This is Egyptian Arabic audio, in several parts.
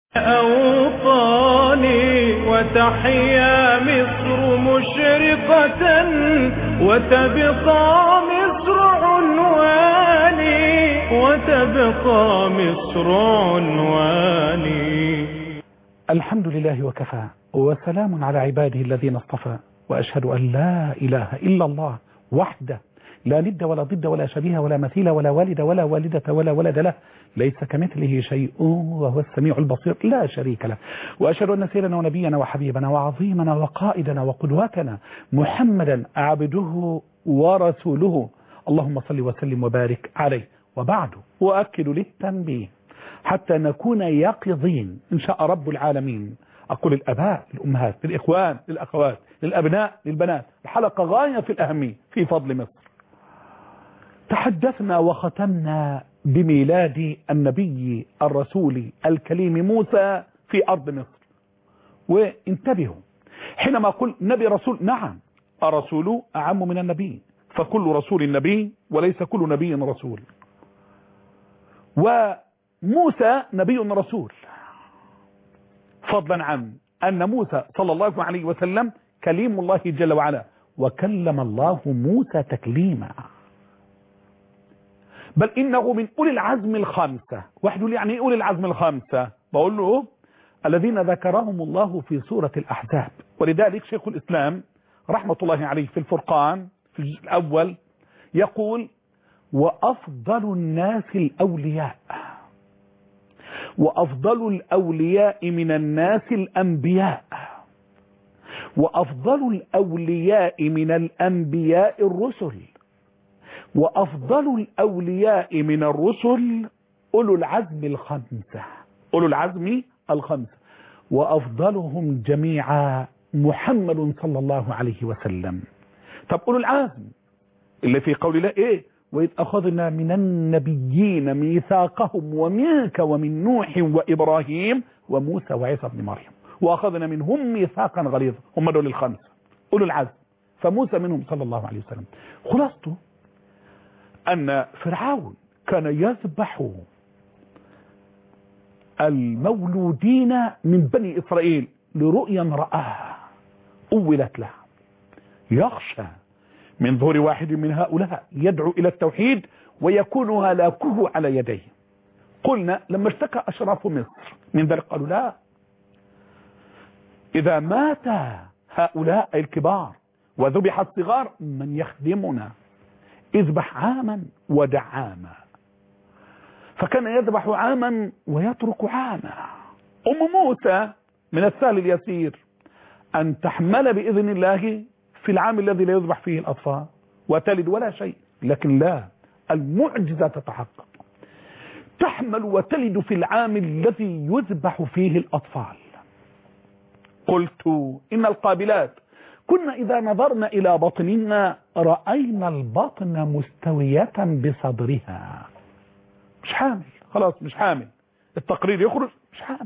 أوطاني وتحيا مصر مشرقة وتبقى مصر عنواني وتبقى مصر عنواني الحمد لله وكفى وسلام على عباده الذين اصطفى وأشهد أن لا إله إلا الله وحده لا ند ولا ضد ولا شبيه ولا مثيل ولا والد ولا والدة ولا ولد له ليس كمثله شيء وهو السميع البصير لا شريك له وأشهد أن سيدنا ونبينا وحبيبنا وعظيمنا وقائدنا وقدوتنا محمدا عبده ورسوله اللهم صل وسلم وبارك عليه وبعد وأكد للتنبيه حتى نكون يقظين إن شاء رب العالمين أقول الأباء الأمهات للإخوان للأخوات للأبناء للبنات الحلقة غاية في الأهمية في فضل مصر تحدثنا وختمنا بميلاد النبي الرسول الكليم موسى في أرض مصر وانتبهوا حينما أقول نبي رسول نعم الرسول أعم من النبي فكل رسول نبي وليس كل نبي رسول وموسى نبي رسول فضلا عن أن موسى صلى الله عليه وسلم كليم الله جل وعلا وكلم الله موسى تكليما بل إنه من أولي العزم الخمسة واحد يقول يعني أولي العزم الخمسة بقول له الذين ذكرهم الله في سورة الأحزاب ولذلك شيخ الإسلام رحمة الله عليه في الفرقان في الجزء الأول يقول وأفضل الناس الأولياء وأفضل الأولياء من الناس الأنبياء وأفضل الأولياء من الأنبياء الرسل وأفضل الأولياء من الرسل أولو العزم الخمسة أولو العزم الخمسة وأفضلهم جميعا محمد صلى الله عليه وسلم طب أولو العزم اللي في قول الله إيه وإذ أخذنا من النبيين ميثاقهم ومنك ومن نوح وإبراهيم وموسى وعيسى بن مريم وأخذنا منهم ميثاقا غليظا هم دول الخمسة أولو العزم فموسى منهم صلى الله عليه وسلم خلاصته أن فرعون كان يذبح المولودين من بني إسرائيل لرؤيا رآها أولت له يخشى من ظهور واحد من هؤلاء يدعو إلى التوحيد ويكون هلاكه على يديه قلنا لما اشتكى أشراف مصر من ذلك قالوا لا إذا مات هؤلاء الكبار وذبح الصغار من يخدمنا اذبح عاما ودع عاما فكان يذبح عاما ويترك عاما أم موسى من السهل اليسير أن تحمل بإذن الله في العام الذي لا يذبح فيه الأطفال وتلد ولا شيء لكن لا المعجزة تتحقق تحمل وتلد في العام الذي يذبح فيه الأطفال قلت إن القابلات كنا إذا نظرنا إلى بطننا رأينا البطن مستوية بصدرها مش حامل خلاص مش حامل التقرير يخرج مش حامل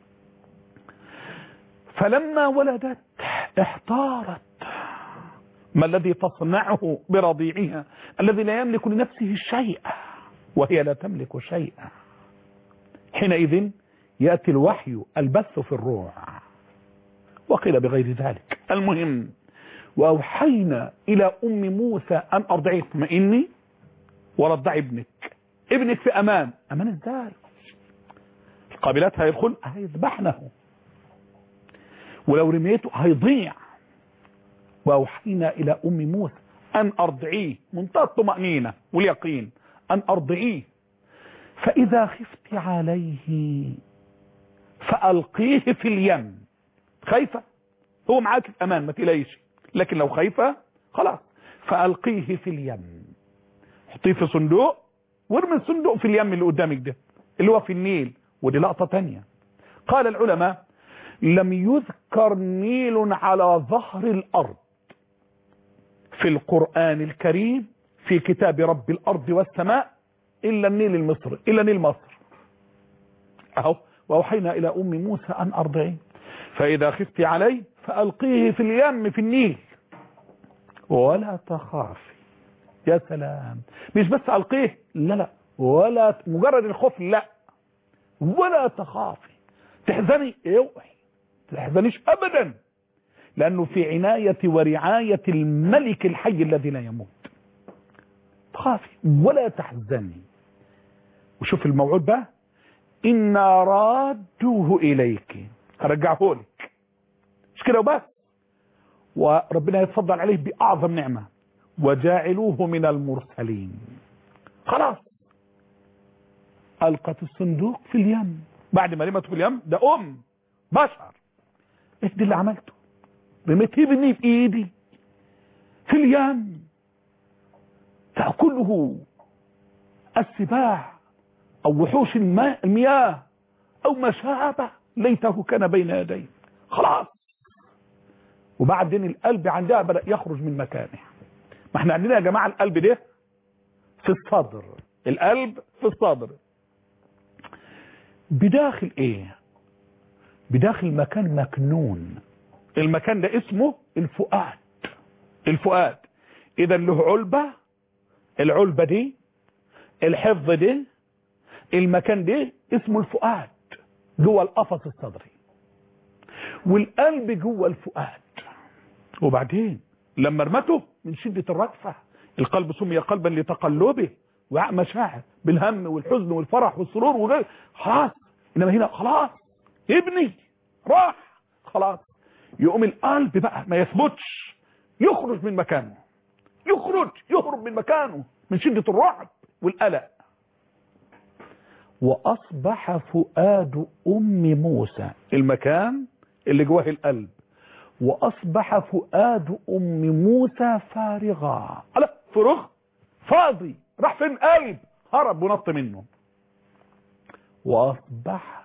فلما ولدت احتارت ما الذي تصنعه برضيعها الذي لا يملك لنفسه شيء وهي لا تملك شيئا حينئذ يأتي الوحي البث في الروع وقيل بغير ذلك المهم وأوحينا إلى أم موسى أن أرضعي اطمئني ورضع ابنك ابنك في أمان أمان ازاي القابلات هيدخل هيذبحنه ولو رميته هيضيع وأوحينا إلى أم موسى أن أرضعيه منتهى الطمأنينة واليقين أن أرضعيه فإذا خفت عليه فألقيه في اليم خايفة هو معاك في أمان ما تقلقيش لكن لو خايفة خلاص فألقيه في اليم حطيه في صندوق وارمي الصندوق في اليم اللي قدامك ده اللي هو في النيل ودي لقطة تانية قال العلماء لم يذكر نيل على ظهر الأرض في القرآن الكريم في كتاب رب الأرض والسماء إلا النيل المصري إلا نيل مصر أهو وأوحينا إلى أم موسى أن أرضعيه فإذا خفت عليه فألقيه في اليم في النيل ولا تخافي يا سلام مش بس ألقيه لا لا ولا مجرد الخوف لا ولا تخافي تحزني اوعي تحزنيش ابدا لانه في عناية ورعاية الملك الحي الذي لا يموت تخافي ولا تحزني وشوف الموعود بقى إنا رادوه إليك هرجعه لك مش كده وبس وربنا يتفضل عليه بأعظم نعمة وجاعلوه من المرسلين خلاص ألقت الصندوق في اليم بعد ما رمته في اليم ده أم بشر ايه ده اللي عملته رميت ابني في ايدي في اليم تأكله السباع أو وحوش الماء المياه أو ما شابه ليته كان بين يديه خلاص وبعدين القلب عندها بدأ يخرج من مكانه ما احنا عندنا يا جماعة القلب ده في الصدر القلب في الصدر بداخل ايه بداخل مكان مكنون المكان ده اسمه الفؤاد الفؤاد اذا له علبة العلبة دي الحفظ دي المكان ده اسمه الفؤاد جوه القفص الصدري والقلب جوه الفؤاد وبعدين لما رمته من شدة الرجفة القلب سمي قلبا لتقلبه وعاء مشاعر بالهم والحزن والفرح والسرور وغير خلاص انما هنا خلاص ابني راح خلاص يقوم القلب بقى ما يثبتش يخرج من مكانه يخرج يهرب من مكانه من شدة الرعب والقلق وأصبح فؤاد أم موسى المكان اللي جواه القلب وأصبح فؤاد أم موسى فارغا لا فرغ فاضي راح فين قلب هرب ونط منه وأصبح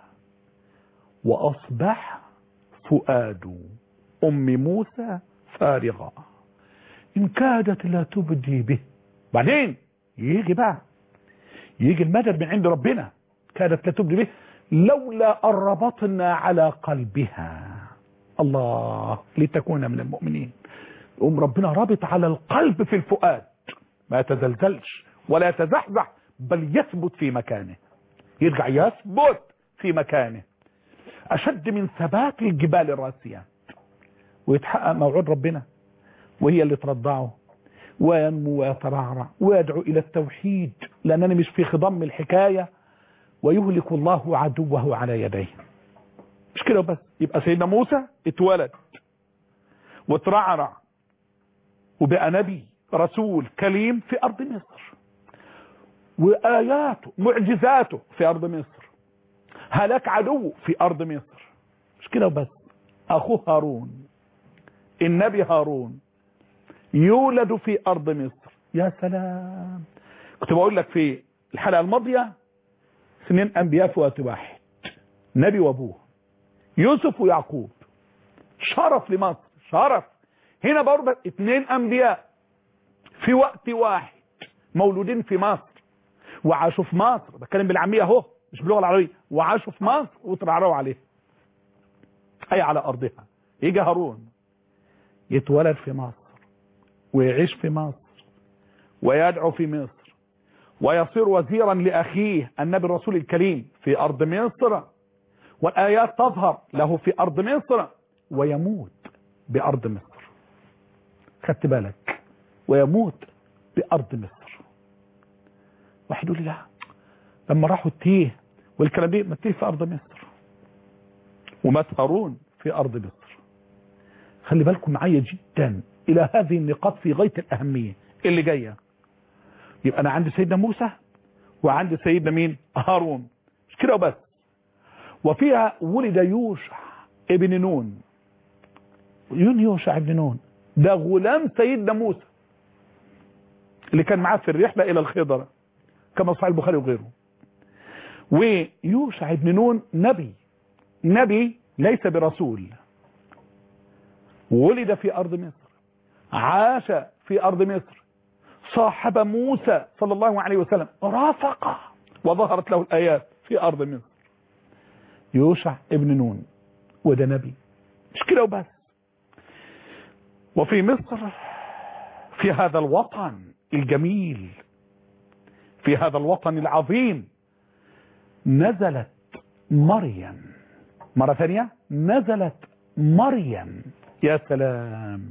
وأصبح فؤاد أم موسى فارغا إن كادت لا تبدي به بعدين يجي بقى يجي المدد من عند ربنا كادت لا تبدي به لولا أن ربطنا على قلبها الله لتكون من المؤمنين يقوم ربنا رابط على القلب في الفؤاد ما يتزلزلش ولا يتزحزح بل يثبت في مكانه يرجع يثبت في مكانه أشد من ثبات الجبال الراسيات ويتحقق موعود ربنا وهي اللي ترضعه وينمو ويترعرع ويدعو إلى التوحيد لأنني مش في خضم الحكاية ويهلك الله عدوه على يديه مش كده بس يبقى سيدنا موسى اتولد وترعرع وبقى نبي رسول كليم في أرض مصر وآياته معجزاته في أرض مصر هلاك عدو في أرض مصر مش كده بس أخوه هارون النبي هارون يولد في أرض مصر يا سلام كنت بقول لك في الحلقة الماضية اثنين أنبياء في وقت واحد نبي وأبوه يوسف ويعقوب شرف لمصر شرف هنا برضه اثنين أنبياء في وقت واحد مولودين في مصر وعاشوا في مصر بتكلم بالعامية اهو مش باللغة العربية وعاشوا في مصر وترعروا عليها أي على أرضها يجي هارون يتولد في مصر ويعيش في مصر ويدعو في مصر ويصير وزيرا لأخيه النبي الرسول الكريم في أرض مصر والآيات تظهر له في أرض مصر ويموت بأرض مصر خدت بالك ويموت بأرض مصر واحد يقول لي لا لما راحوا التيه والكلام دي ما التيه في أرض مصر ومات هارون في أرض مصر خلي بالكم معايا جدا إلى هذه النقاط في غاية الأهمية اللي جاية يبقى أنا عندي سيدنا موسى وعندي سيدنا مين هارون مش كده وبس وفيها ولد يوشع ابن نون يون يوشع ابن نون ده غلام سيدنا موسى اللي كان معاه في الرحلة إلى الخضرة كما صحيح البخاري وغيره ويوشع ابن نون نبي نبي ليس برسول ولد في أرض مصر عاش في أرض مصر صاحب موسى صلى الله عليه وسلم رافقه وظهرت له الآيات في أرض مصر يوشع ابن نون وده نبي مش كده وبس وفي مصر في هذا الوطن الجميل في هذا الوطن العظيم نزلت مريم مرة ثانية نزلت مريم يا سلام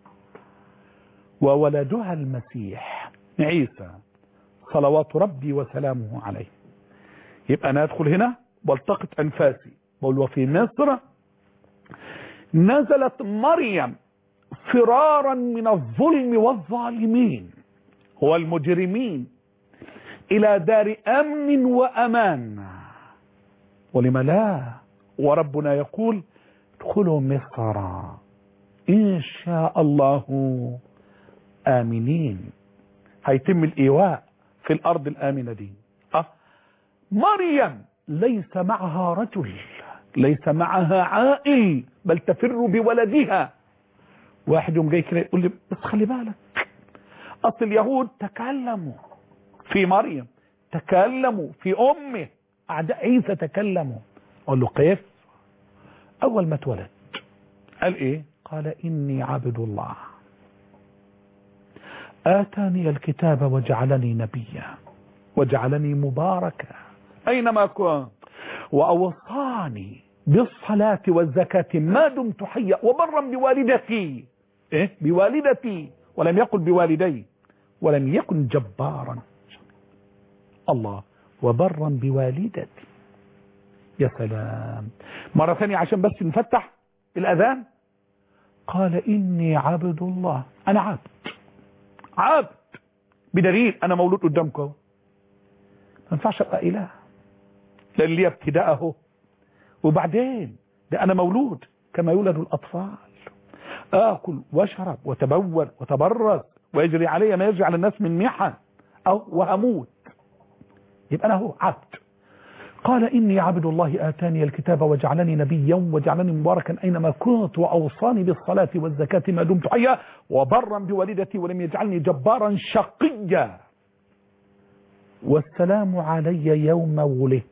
وولدها المسيح عيسى صلوات ربي وسلامه عليه يبقى أنا أدخل هنا والتقط أنفاسي بقول وفي مصر نزلت مريم فرارا من الظلم والظالمين والمجرمين إلى دار أمن وأمان ولم لا وربنا يقول ادخلوا مصر إن شاء الله آمنين هيتم الإيواء في الأرض الآمنة دي أه مريم ليس معها رجل ليس معها عائل بل تفر بولدها واحد يوم جاي كده يقول لي بس خلي بالك أصل اليهود تكلموا في مريم تكلموا في أمه أعداء عيسى تكلموا أقول له كيف أول ما اتولد قال إيه قال إني عبد الله آتاني الكتاب وجعلني نبيا وجعلني مباركا أينما كنت وأوصاني بالصلاة والزكاة ما دمت حيا وبرا بوالدتي إيه؟ بوالدتي ولم يقل بوالدي ولم يكن جبارا الله وبرا بوالدتي يا سلام مرة ثانية عشان بس نفتح الأذان قال إني عبد الله أنا عبد عبد بدليل أنا مولود قدامكم ما ينفعش أبقى إله لأن لي ابتداءه وبعدين ده أنا مولود كما يولد الأطفال آكل واشرب وتبول وتبرز ويجري علي ما يجري على الناس من محن أو وأموت يبقى أنا هو عبد قال إني عبد الله آتاني الكتاب وجعلني نبيا وجعلني مباركا أينما كنت وأوصاني بالصلاة والزكاة ما دمت حيا وبرا بوالدتي ولم يجعلني جبارا شقيا والسلام علي يوم ولدت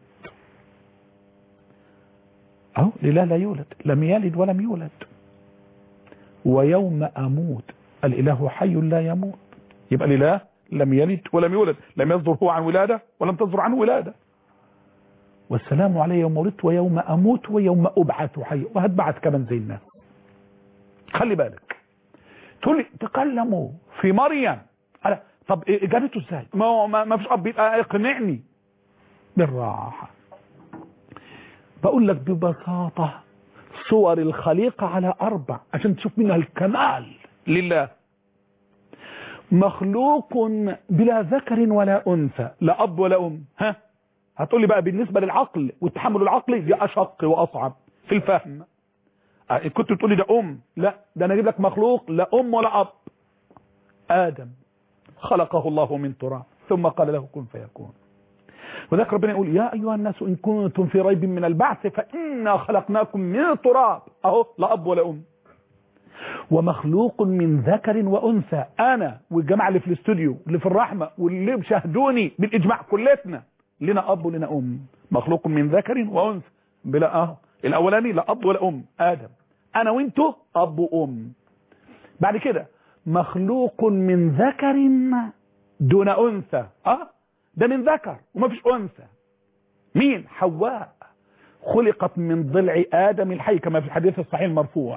أهو الإله لا يولد لم يلد ولم يولد ويوم أموت الإله حي لا يموت يبقى الإله لم يلد ولم يولد لم يصدر هو عن ولادة ولم تصدر عنه ولادة والسلام علي يوم ولدت ويوم أموت ويوم أبعث حي وهتبعث كمان زي الناس خلي بالك تقول لي تكلموا في مريم على طب اجابته ازاي ما هو ما ما فيش اب يبقى اقنعني بالراحه بقول لك ببساطه صور الخليقه على اربع عشان تشوف منها الكمال لله مخلوق بلا ذكر ولا انثى لا اب ولا ام ها هتقول لي بقى بالنسبه للعقل والتحمل العقلي دي اشق واصعب في الفهم آه، كنت تقول لي ده ام لا ده انا اجيب لك مخلوق لا ام ولا اب ادم خلقه الله من تراب ثم قال له كن فيكون وذلك ربنا يقول يا ايها الناس ان كنتم في ريب من البعث فانا خلقناكم من تراب اهو لا اب ولا ام ومخلوق من ذكر وانثى انا والجماعه اللي في الاستوديو اللي في الرحمه واللي بيشاهدوني بالاجماع كلتنا لنا اب ولنا ام مخلوق من ذكر وانثى بلا اه الاولاني لا اب ولا ام ادم انا وانتو اب وام بعد كده مخلوق من ذكر دون انثى اه ده من ذكر وما فيش انثى مين حواء خلقت من ضلع ادم الحي كما في الحديث الصحيح المرفوع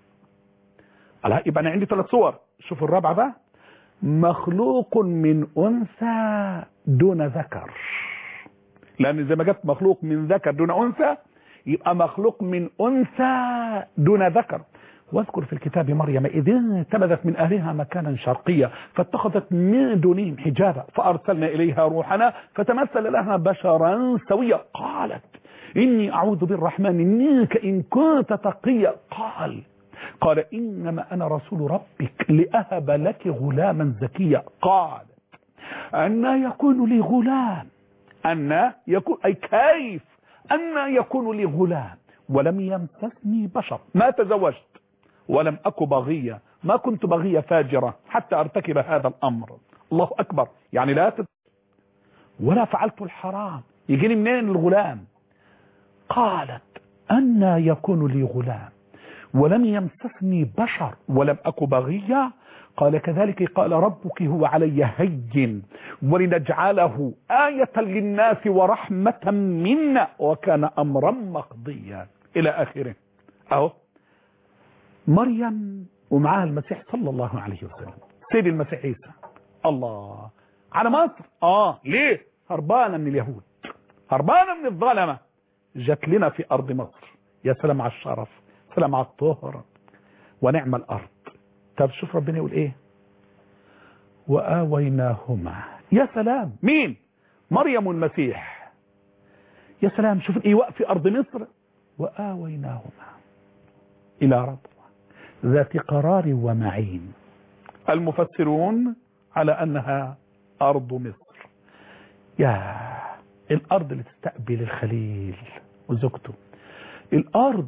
الله يبقى انا عندي ثلاث صور شوف الرابعه بقى مخلوق من انثى دون ذكر لان زي ما جت مخلوق من ذكر دون انثى يبقى مخلوق من انثى دون ذكر واذكر في الكتاب مريم إذ انتبذت من أهلها مكانا شرقيا فاتخذت من دونهم حجابا فأرسلنا إليها روحنا فتمثل لها بشرا سويا قالت إني أعوذ بالرحمن منك إن كنت تقيا قال قال إنما أنا رسول ربك لأهب لك غلاما زكيا قالت أن يكون لي غلام أن يكون أي كيف أن يكون لي غلام ولم يمسسني بشر ما تزوجت ولم أك بغية ما كنت بغية فاجرة حتى أرتكب هذا الأمر الله أكبر يعني لا تت... ولا فعلت الحرام يجيني منين الغلام قالت أن يكون لي غلام ولم يمسسني بشر ولم أك بغية قال كذلك قال ربك هو علي هين ولنجعله آية للناس ورحمة منا وكان أمرا مقضيا إلى آخره أهو مريم ومعاها المسيح صلى الله عليه وسلم سيد المسيح عيسى الله على مصر اه ليه هربانة من اليهود هربانة من الظلمة جت لنا في أرض مصر يا سلام على الشرف سلام على الطهر ونعم الأرض طب شوف ربنا يقول ايه وآويناهما يا سلام مين مريم والمسيح يا سلام شوف الإيواء في أرض مصر وآويناهما إلى ربوة ذات قرار ومعين المفسرون على أنها أرض مصر يا الأرض اللي تستقبل الخليل وزوجته الأرض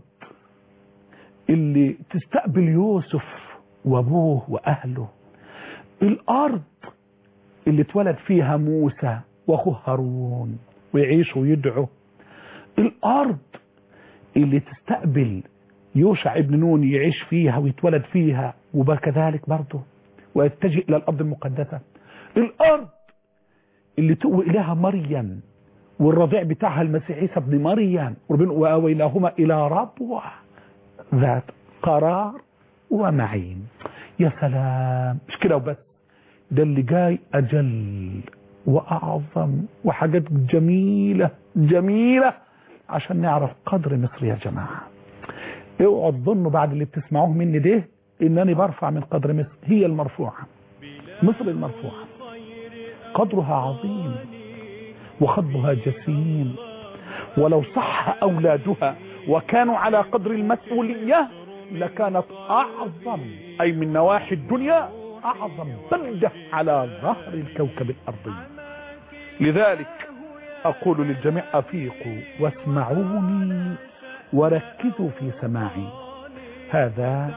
اللي تستقبل يوسف وابوه واهله الارض اللي اتولد فيها موسى واخوه هارون ويعيشوا ويدعوا الارض اللي تستقبل يوشع ابن نون يعيش فيها ويتولد فيها وكذلك برضه ويتجه الى الارض المقدسه الارض اللي تؤوي اليها مريم والرضيع بتاعها المسيح عيسى ابن مريم واويناهما الى ربوه ذات قرار ومعين يا سلام مش كده وبس ده اللي جاي أجل وأعظم وحاجات جميلة جميلة عشان نعرف قدر مصر يا جماعة اوعوا تظنوا بعد اللي بتسمعوه مني ده انني برفع من قدر مصر هي المرفوعة مصر المرفوعة قدرها عظيم وخطبها جسيم ولو صح أولادها وكانوا على قدر المسؤولية لكانت أعظم أي من نواحي الدنيا أعظم بلدة على ظهر الكوكب الأرضي لذلك أقول للجميع أفيقوا واسمعوني وركزوا في سماعي هذا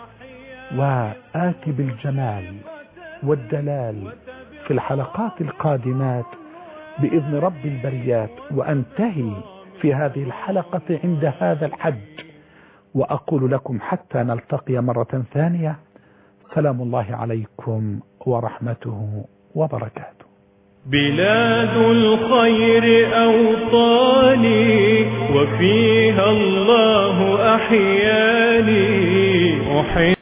وآتي بالجمال والدلال في الحلقات القادمات بإذن رب البريات وأنتهي في هذه الحلقة عند هذا الحد وأقول لكم حتى نلتقي مرة ثانية سلام الله عليكم ورحمته وبركاته بلاد الخير أوطاني وفيها الله أحياني أحب